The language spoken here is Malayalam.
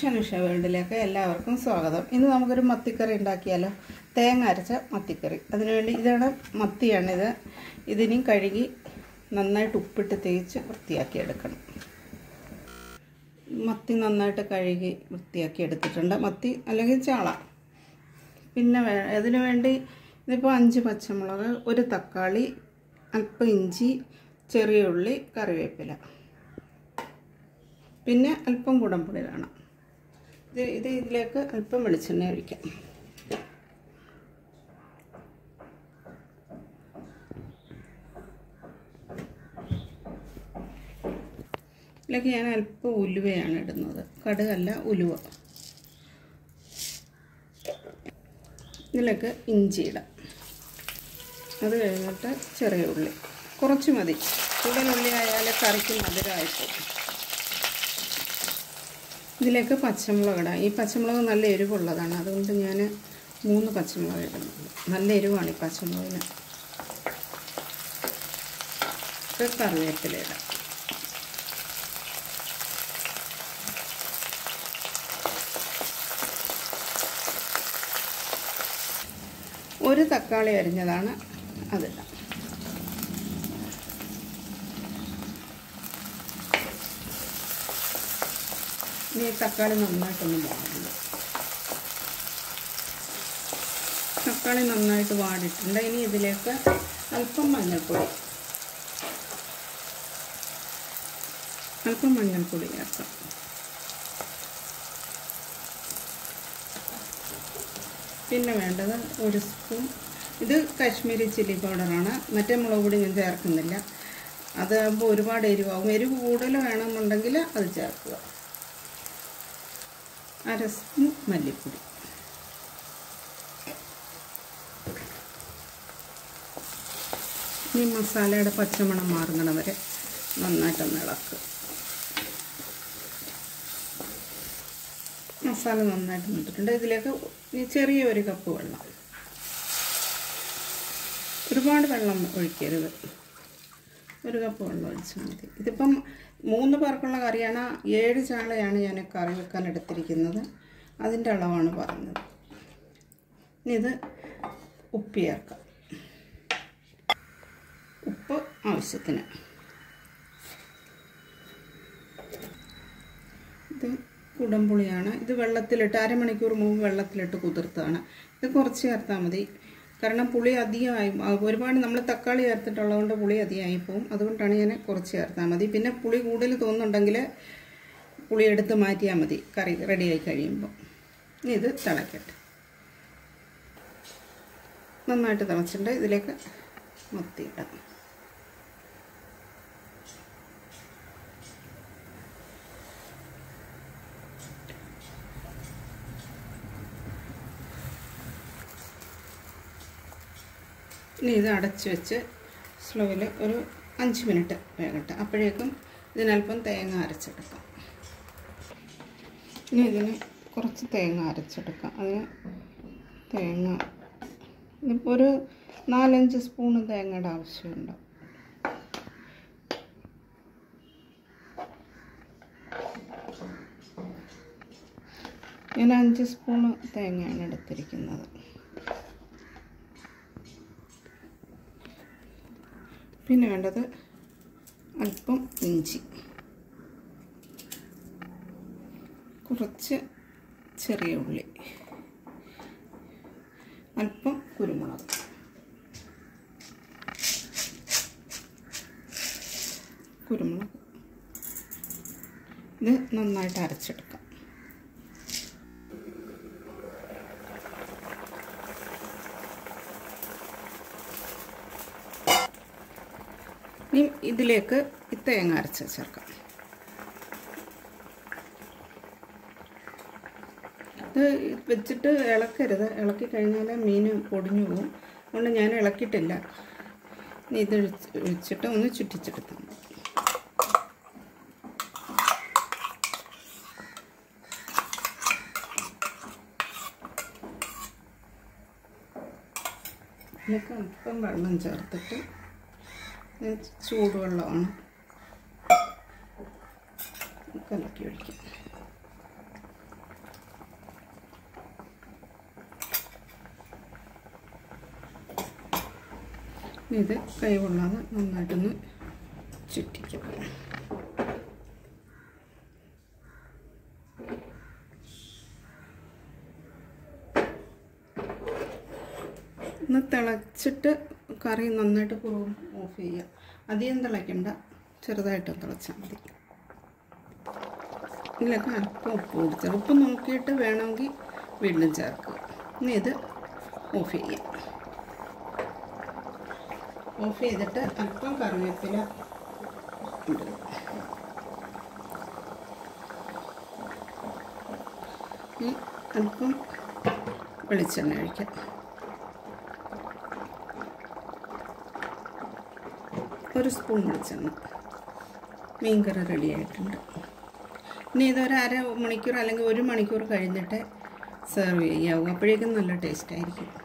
ഷനുഷ വേൾഡിലേക്ക് എല്ലാവർക്കും സ്വാഗതം ഇന്ന് നമുക്കൊരു മത്തിക്കറി ഉണ്ടാക്കിയാലോ തേങ്ങ അരച്ച മത്തിക്കറി അതിനുവേണ്ടി ഇതാണ് മത്തിയാണിത് ഇതിനും കഴുകി നന്നായിട്ട് ഉപ്പിട്ട് തേച്ച് വൃത്തിയാക്കി എടുക്കണം മത്തി നന്നായിട്ട് കഴുകി വൃത്തിയാക്കി എടുത്തിട്ടുണ്ട് മത്തി അല്ലെങ്കിൽ ചാള പിന്നെ വേ അതിനു വേണ്ടി ഇതിപ്പോൾ അഞ്ച് പച്ചമുളക് ഒരു തക്കാളി അല്പം ഇഞ്ചി ചെറിയ ഉള്ളി കറിവേപ്പില പിന്നെ അല്പം കുടംപുളി വേണം ഇത് ഇത് ഇതിലേക്ക് അല്പം വെളിച്ചെണ്ണ ഒഴിക്കാം ഇതിലേക്ക് ഞാൻ അല്പം ഉലുവയാണ് ഇടുന്നത് കടുകല്ല ഉലുവ ഇതിലേക്ക് ഇഞ്ചി ഇടാം അത് കഴിഞ്ഞിട്ട് ചെറിയ ഉള്ളി കുറച്ച് മതി കൂടുതൽ ഉള്ളി ആയാൽ കറിക്ക് മധുരമായിപ്പോകും ഇതിലേക്ക് പച്ചമുളക് ഇടാം ഈ പച്ചമുളക് നല്ല എരിവുള്ളതാണ് അതുകൊണ്ട് ഞാൻ മൂന്ന് പച്ചമുളക് ഇടുന്നത് നല്ല എരിവാണ് ഈ പച്ചമുളകിന് ഇത് കറിവേപ്പില ഇടാം ഒരു തക്കാളി അരിഞ്ഞതാണ് അതിടാം ഇനി തക്കാളി നന്നായിട്ടൊന്ന് വാടുന്നു തക്കാളി നന്നായിട്ട് വാടിയിട്ടുണ്ട് ഇനി ഇതിലേക്ക് അല്പം മഞ്ഞൾപ്പൊടി അല്പം മഞ്ഞൾപ്പൊടി ചേർക്കാം പിന്നെ വേണ്ടത് ഒരു സ്പൂൺ ഇത് കാശ്മീരി ചില്ലി പൗഡറാണ് മറ്റേ മുളക് പൊടി ഞാൻ ചേർക്കുന്നില്ല അതാകുമ്പോൾ ഒരുപാട് എരിവാകും എരിവ് കൂടുതൽ വേണമെന്നുണ്ടെങ്കിൽ അത് ചേർക്കുക അര സ്പൂൺ മല്ലിപ്പൊടി ഈ മസാലയുടെ പച്ചമണം മാറുന്നിടം വരെ നന്നായിട്ടൊന്ന് ഇളക്കുക മസാല നന്നായിട്ട് നിന്നിട്ടുണ്ട് ഇതിലേക്ക് ചെറിയ ഒരു കപ്പ് വെള്ളം ഒരുപാട് വെള്ളം ഒഴിക്കരുത് ഒരു കപ്പ് വെള്ളം ഒഴിച്ചാൽ മതി ഇതിപ്പം മൂന്ന് പേർക്കുള്ള കറിയാണ് ഏഴ് ചാളയാണ് ഞാൻ കറി വെക്കാൻ എടുത്തിരിക്കുന്നത് അതിൻ്റെ അളവാണ് പറഞ്ഞത് ഇനി ഇത് ഉപ്പ് ചേർക്കാം ഉപ്പ് ആവശ്യത്തിന് ഇത് കുടംപുളിയാണ് ഇത് വെള്ളത്തിലിട്ട് അരമണിക്കൂർ മുമ്പ് വെള്ളത്തിലിട്ട് കുതിർത്തതാണ് ഇത് കുറച്ച് ചേർത്താൽ മതി കാരണം പുളി അധികമായി ഒരുപാട് നമ്മൾ തക്കാളി ചേർത്തിട്ടുള്ളതുകൊണ്ട് പുളി അധികമായി പോകും അതുകൊണ്ടാണ് ഞാൻ കുറച്ച് ചേർത്താൽ മതി പിന്നെ പുളി കൂടുതൽ തോന്നുന്നുണ്ടെങ്കിൽ പുളി എടുത്ത് മാറ്റിയാൽ മതി കറി റെഡിയായി കഴിയുമ്പോൾ ഇനി ഇത് തിളക്കട്ടെ നന്നായിട്ട് തിളച്ചിട്ടുണ്ട് ഇതിലേക്ക് മത്തിയിടാം ഇനി ഇത് അടച്ച് വെച്ച് സ്ലോയിൽ ഒരു അഞ്ച് മിനിറ്റ് വേകട്ടെ അപ്പോഴേക്കും ഇതിനല്പം തേങ്ങ അരച്ചെടുക്കാം ഇനി ഇതിന് കുറച്ച് തേങ്ങ അരച്ചെടുക്കാം അതിന് തേങ്ങ ഇതിപ്പോൾ ഒരു നാലഞ്ച് സ്പൂണ് തേങ്ങയുടെ ആവശ്യമുണ്ട് ഞാൻ അഞ്ച് സ്പൂണ് തേങ്ങയാണ് എടുത്തിരിക്കുന്നത് പിന്നെ വേണ്ടത് അല്പം ഇഞ്ചി കുറച്ച് ചെറിയ ഉള്ളി അല്പം കുരുമുളക് കുരുമുളക് ഇത് നന്നായിട്ട് അരച്ചെടുക്കാം ഇനി ഇതിലേക്ക് ഈ തേങ്ങ അരച്ച് ചേർക്കാം ഇത് വെച്ചിട്ട് ഇളക്കരുത് ഇളക്കി കഴിഞ്ഞാൽ മീൻ പൊടിഞ്ഞു പോകും അതുകൊണ്ട് ഞാൻ ഇളക്കിയിട്ടില്ല ഇനി ഇത് ഒഴിച്ചിട്ട് ഒന്ന് ചുറ്റിച്ചെടുത്താൽ മതി ഇതിലേക്ക് അല്പം വെള്ളം ചേർത്തിട്ട് ഇത് ചൂടുവെള്ളമാണ് കലക്കി ഒഴിക്കാം ഇത് കൈ കൊള്ളാതെ നന്നായിട്ടൊന്ന് ചുറ്റിക്കും ഒന്ന് തിളച്ചിട്ട് കറി നന്നായിട്ട് കുറവും ഓഫ് ചെയ്യുക അധികം തിളയ്ക്കണ്ട ചെറുതായിട്ട് തിളച്ചാൽ മതി ഇതിലൊക്കെ അല്പം ഉപ്പ് കൊടുത്ത് ഉപ്പ് നോക്കിയിട്ട് വേണമെങ്കിൽ വീണ്ടും ചേർക്കുക ഇനി ഇത് ഓഫ് ചെയ്യാം ഓഫ് ചെയ്തിട്ട് അല്പം കറിവേപ്പില ഇടുക ഇനി അല്പം വെളിച്ചെണ്ണ ഒഴിക്കാം ഒരു സ്പൂൺ വെളിച്ചെണ്ണ മീൻകറി റെഡി ആയിട്ടുണ്ട് ഇനി ഇതൊരു അര മണിക്കൂർ അല്ലെങ്കിൽ ഒരു മണിക്കൂർ കഴിഞ്ഞിട്ട് സെർവ് ചെയ്യാവും അപ്പോഴേക്കും നല്ല ടേസ്റ്റ് ആയിരിക്കും